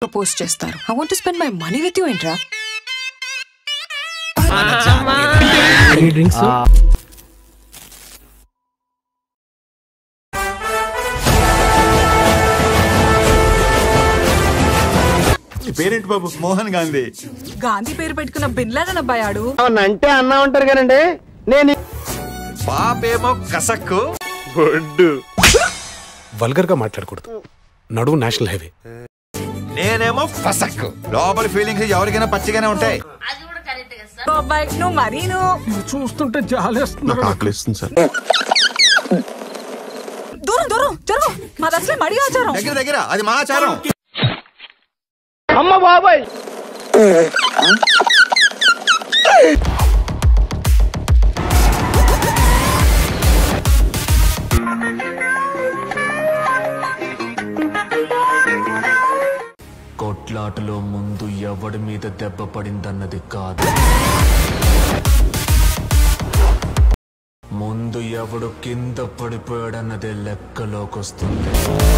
propose చేస్తారు I want spend my money with you ఏంట్రా drinks parent బాబు మోహన్ గాంధీ గాంధీ పేరు పెట్టుకున్న బిన్లాదన్ అబ్బాయాడు అంటే అన్నా ఉంటారు కదండి నేను పాపేమో కసక్కు వల్గర్ గా మాట్లాడకూడదు నడువు నేషనల్ హైవే నేనేమో ఫసక్ లోపల ఫీలింగ్స్ ఎవరికైనా పచ్చిగానే ఉంటాయి అబ్బాయి నువ్వు మరీను చూస్తుంటే జాలేస్తున్నారు ఆకలిస్తుంది సార్ దూరం దూరం జరుగు మాది అసలే మడి ఆచారం దగ్గర దగ్గర అది మా ఆచారం అమ్మ బాబాయ్ కొట్లాటలో ముందు ఎవడి మీద దెబ్బ పడిందన్నది కాదు ముందు ఎవడు కింద పడిపోయాడన్నదే లెక్కలోకొస్తుంది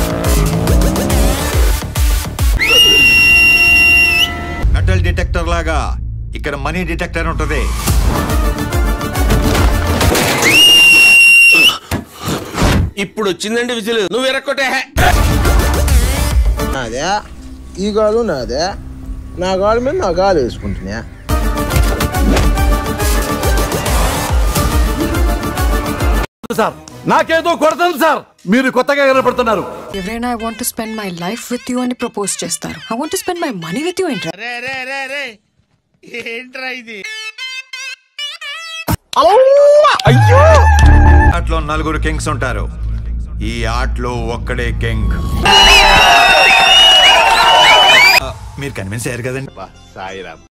మెటల్ డిటెక్టర్ లాగా ఇక్కడ మనీ డిటెక్టర్ ఉంటది ఇప్పుడు వచ్చిందండి విజిల్ నువ్వు ఎరక్కొట్టే నాదే ఈ గాలు నాదే నా గాలు మీద నా గాలు వేసుకుంటున్నా సార్ నాకేదో కొడుతుంది సార్ మీరు కొత్తగా కనపడుతున్నారు ఎవరైనా I want spend my life with you అని ప్రపోజ్ చేస్తారు I want spend my money with you ఏంట్రా రే రే రే రే ఏంట్రా ఇది ఆటలో నలుగురు కింగ్స్ ఉంటారు ఈ ఆటలో ఒక్కడే కింగ్ మీరు కన్విన్స్ అయ్యారు కదండి సాయిరామ్